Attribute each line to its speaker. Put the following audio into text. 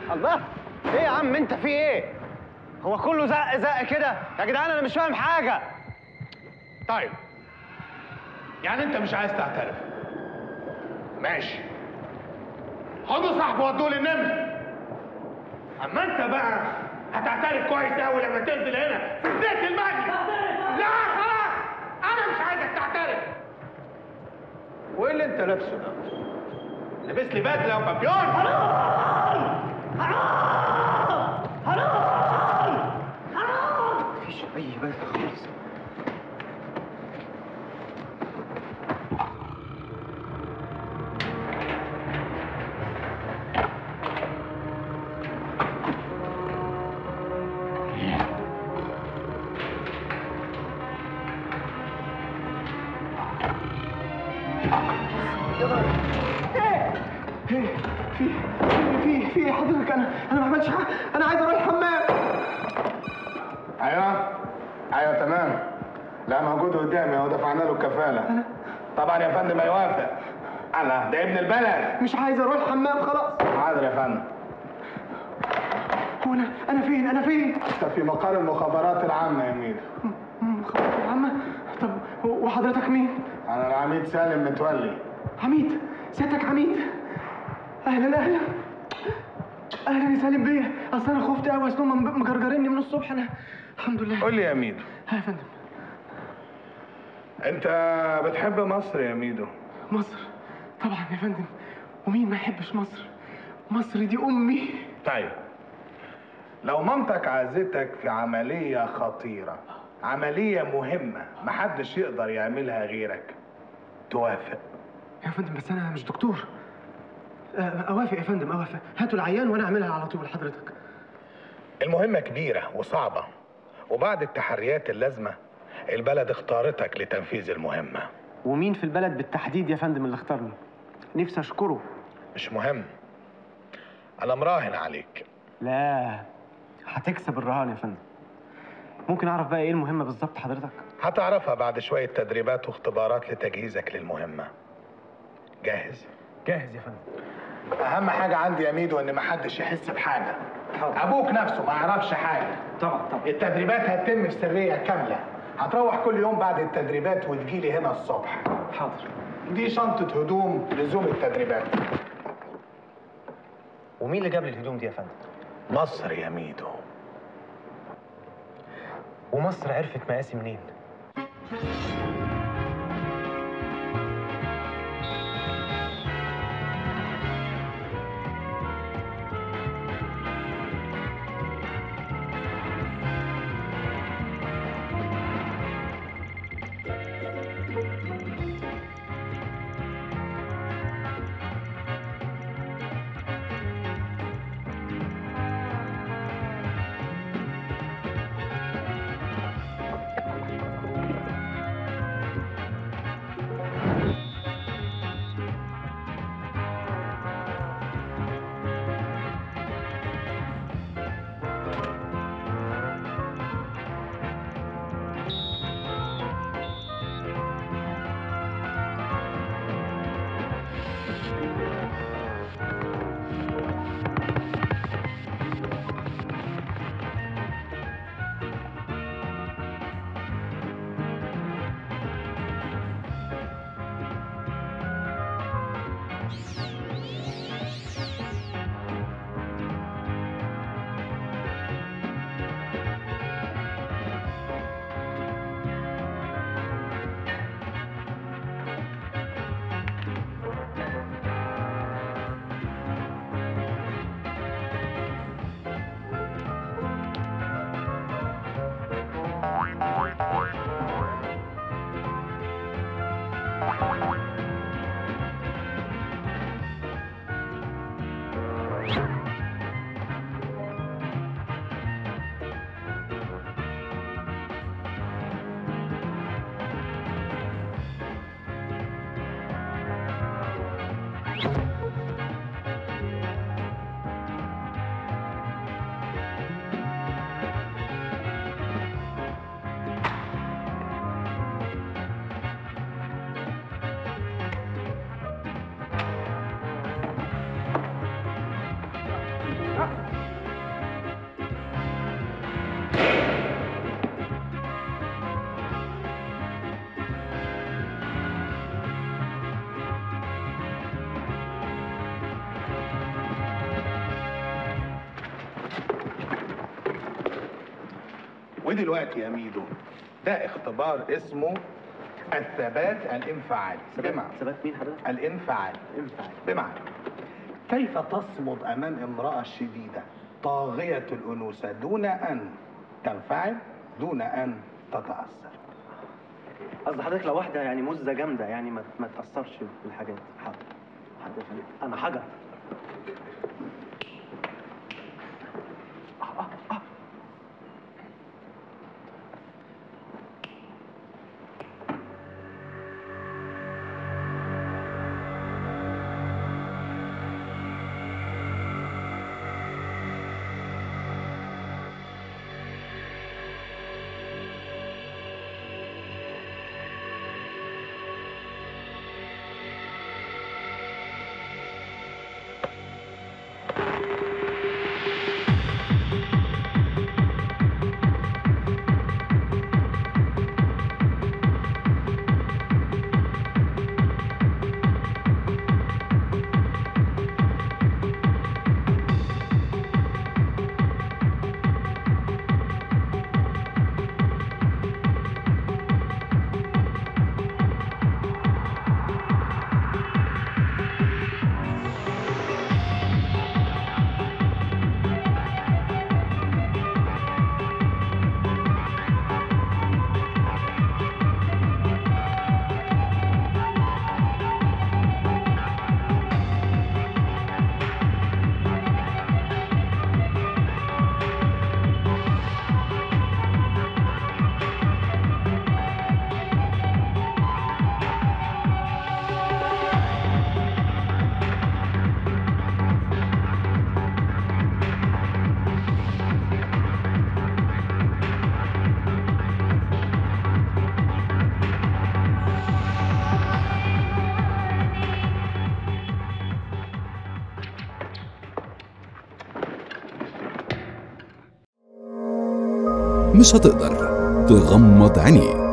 Speaker 1: الله ايه يا عم انت في ايه هو كله زق زق كده يا جدعان انا مش فاهم حاجه
Speaker 2: طيب يعني انت مش عايز تعترف ماشي خدوا صاحبه ودوه للنمر اما انت بقى هتعترف كويس قوي لما تنزل هنا في بدايه المجلس لا خلاص انا مش عايزك تعترف وايه اللي انت لابسه ده لابس لي بدله وبابيون حرام
Speaker 1: مفيش اي بس خالص
Speaker 3: في في في في حضرتك انا انا ما عملتش حاجه انا عايز اروح الحمام
Speaker 2: ايوه ايوه تمام لا موجود قدامي اهو دفعنا له الكفاله طبعا يا فندم هيوافق انا ده ابن البلد
Speaker 3: مش عايز اروح الحمام خلاص
Speaker 2: حاضر يا فندم
Speaker 3: هو انا انا فين انا فين
Speaker 2: انت في مقر المخابرات العامه يا ميدو
Speaker 3: مخابرات العامه طب و- وحضرتك مين
Speaker 2: انا العميد سالم متولي
Speaker 3: عميد سيادتك عميد اهلا اهلا اهلا يا سالم بيه اصل انا خفت قوي اصل هم مجرجريني من الصبح انا الحمد لله
Speaker 2: قول لي يا ميدو
Speaker 3: ها يا فندم
Speaker 2: انت بتحب مصر يا ميدو
Speaker 3: مصر طبعا يا فندم ومين ما يحبش مصر مصر دي امي
Speaker 2: طيب لو مامتك عزتك في عملية خطيرة عملية مهمة محدش يقدر يعملها غيرك توافق
Speaker 3: يا فندم بس انا مش دكتور آه، اوافق يا فندم اوافق هاتوا العيان وانا اعملها على طول حضرتك
Speaker 2: المهمة كبيرة وصعبة وبعد التحريات اللازمة البلد اختارتك لتنفيذ المهمة
Speaker 3: ومين في البلد بالتحديد يا فندم اللي اختارني نفسي اشكره
Speaker 2: مش مهم أنا مراهن عليك
Speaker 3: لا هتكسب الرهان يا فندم ممكن اعرف بقى ايه المهمه بالظبط حضرتك
Speaker 2: هتعرفها بعد شوية تدريبات واختبارات لتجهيزك للمهمة جاهز
Speaker 3: جاهز يا فندم
Speaker 2: أهم حاجة عندي يا ميدو إن محدش يحس بحاجة أبوك نفسه ما يعرفش حاجة
Speaker 3: طبعا طبعا
Speaker 2: التدريبات هتتم في سرية كاملة هتروح كل يوم بعد التدريبات وتجيلي هنا الصبح
Speaker 3: حاضر
Speaker 2: دي شنطة هدوم لزوم التدريبات
Speaker 1: ومين اللي جاب لي الهدوم دي يا فندم
Speaker 2: مصر يا ميدو
Speaker 1: ومصر عرفت مقاسي منين
Speaker 2: ودلوقتي يا ميدو ده اختبار اسمه الثبات الانفعالي بمعنى
Speaker 3: ثبات مين حضرتك؟
Speaker 2: الانفعالي
Speaker 3: انفعالي
Speaker 2: بمعنى كيف تصمد امام امراه شديده طاغيه الانوثه دون ان تنفعل دون ان تتاثر
Speaker 3: قصدي حضرتك لو واحده يعني مزه جامده يعني ما ما تاثرش بالحاجات حاضر حاضر يا فندم. انا حجر
Speaker 4: مش هتقدر تغمض عينيك